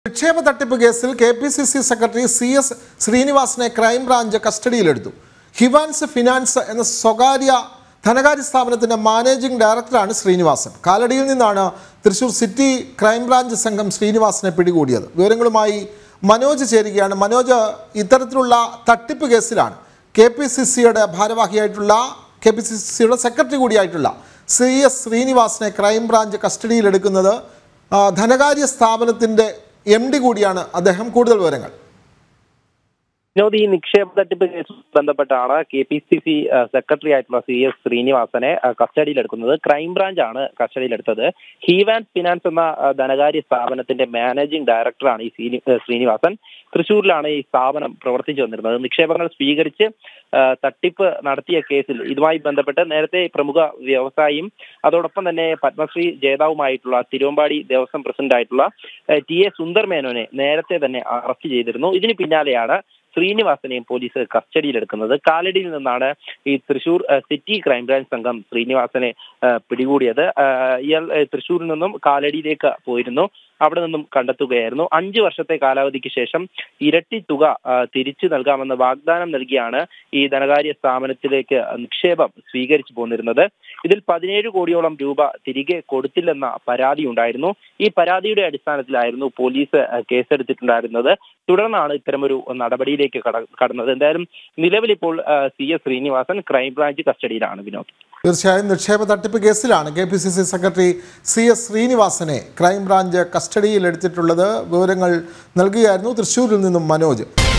നിക്ഷേപ തട്ടിപ്പ് കേസിൽ K P C C secretary C S ശ്രീനിവാസനെ ക്രൈംബ്രാഞ്ച് കസ്റ്റഡിയിലെടുത്തു ഹിവാൻസ് ഫിനാൻസ് എന്ന സ്വകാര്യ ധനകാര്യ സ്ഥാപനത്തിന്റെ മാനേജിംഗ് ഡയറക്ടറാണ് ശ്രീനിവാസൻ കാലടിയിൽ നിന്നാണ് തൃശൂർ സിറ്റി ക്രൈംബ്രാഞ്ച് സംഘം ശ്രീനിവാസനെ പിടികൂടിയത് വിവരങ്ങളുമായി മനോജ് ചേരുകയാണ് മനോജ് ഇത്തരത്തിലുള്ള തട്ടിപ്പ് കേസിലാണ് കെ പി സി സിയുടെ ഭാരവാഹിയായിട്ടുള്ള കെ പി സി സിയുടെ സെക്രട്ടറി കൂടിയായിട്ടുള്ള സി എസ് ശ്രീനിവാസനെ ക്രൈംബ്രാഞ്ച് കസ്റ്റഡിയിലെടുക്കുന്നത് ആ, ധനകാര്യ സ്ഥാപനത്തിന്റെ എം ഡി കൂടിയാണ് അദ്ദേഹം കൂടുതൽ വിവരങ്ങൾ വിനോദ് ഈ നിക്ഷേപ തട്ടിപ്പ് കേസുമായി ബന്ധപ്പെട്ടാണ് K P C C secretary ആയിട്ടുള്ള സി എസ് ശ്രീനിവാസനെ ആ, കസ്റ്റഡിയിലെടുക്കുന്നത് ക്രൈംബ്രാഞ്ച് ആണ് കസ്റ്റഡിയിലെടുത്തത് ഹീവാൻ ഫിനാൻസ് എന്ന ആ, ധനകാര്യ സ്ഥാപനത്തിന്റെ മാനേജിംഗ് ഡയറക്ടറാണ് ഈ ശ്രീനി- ആ, ശ്രീനിവാസൻ തൃശൂരിലാണ് ഈ സ്ഥാപനം പ്രവർത്തിച്ചു വന്നിരുന്നത് നിക്ഷേപങ്ങൾ സ്വീകരിച്ച് ആ, തട്ടിപ്പ് നടത്തിയ കേസിൽ ഇതുമായി ബന്ധപ്പെട്ട് നേരത്തെ പ്രമുഖ വ്യവസായിയും അതോടൊപ്പം തന്നെ പത്മശ്രീ ജേതാവുമായിട്ടുള്ള തിരുവമ്പാടി ദേവസ്വം പ്രസിഡന്റ് ആയിട്ടുള്ള ആ, ടി എ സുന്ദർ മേനോനെ നേരത്തെ തന്നെ അറസ്റ്റ് ചെയ്തിരുന്നു ഇതിന് പിന്നാലെയാണ് ശ്രീനിവാസനെയും പോലീസ് കസ്റ്റഡിയിലെടുക്കുന്നത് കാലടിയിൽ നിന്നാണ് ഈ തൃശൂർ ആ, സിറ്റി ക്രൈംബ്രാഞ്ച് സംഘം ശ്രീനിവാസനെ ആ, പിടികൂടിയത് ആ, ഇയാൾ ആ, തൃശൂരിൽ നിന്നും കാലടിയിലേക്ക് പോയിരുന്നു അവിടെ നിന്നും കണ്ടെത്തുകയായിരുന്നു അഞ്ചു വർഷത്തെ കാലാവധിക്ക് ശേഷം ഇരട്ടി തുക ആ, തിരിച്ചു നൽകാമെന്ന് വാഗ്ദാനം നൽകിയാണ് ഈ ധനകാര്യ സ്ഥാപനത്തിലേക്ക് നിക്ഷേപം സ്വീകരിച്ചു പോന്നിരുന്നത് ഇതിൽ പതിനേഴ് കോടിയോളം രൂപ തിരികെ കൊടുത്തില്ലെന്ന പരാതി ഉണ്ടായിരുന്നു ഈ പരാതിയുടെ അടിസ്ഥാനത്തിലായിരുന്നു പോലീസ് ആ, കേസെടുത്തിട്ടുണ്ടായിരുന്നത് തുടർന്നാണ് ഇത്തരമൊരു നടപടിയിലേക്ക് കട- കടന്നത് എന്തായാലും നിലവിൽ ഇപ്പോൾ ആ, സി എസ് ശ്രീനിവാസൻ ക്രൈംബ്രാഞ്ച് കസ്റ്റഡിയിലാണ് വിനോദ് തീർച്ചയായും നിക്ഷേപ തട്ടിപ്പ് കേസിലാണ് K P C C secretary C S ശ്രീനിവാസനെ ക്രൈംബ്രാഞ്ച് കസ്റ്റഡിയിലെടുത്തിട്ടുള്ളത് വിവരങ്ങൾ നൽകുകയായിരുന്നു തൃശ്ശൂരിൽ നിന്നും മനോജ്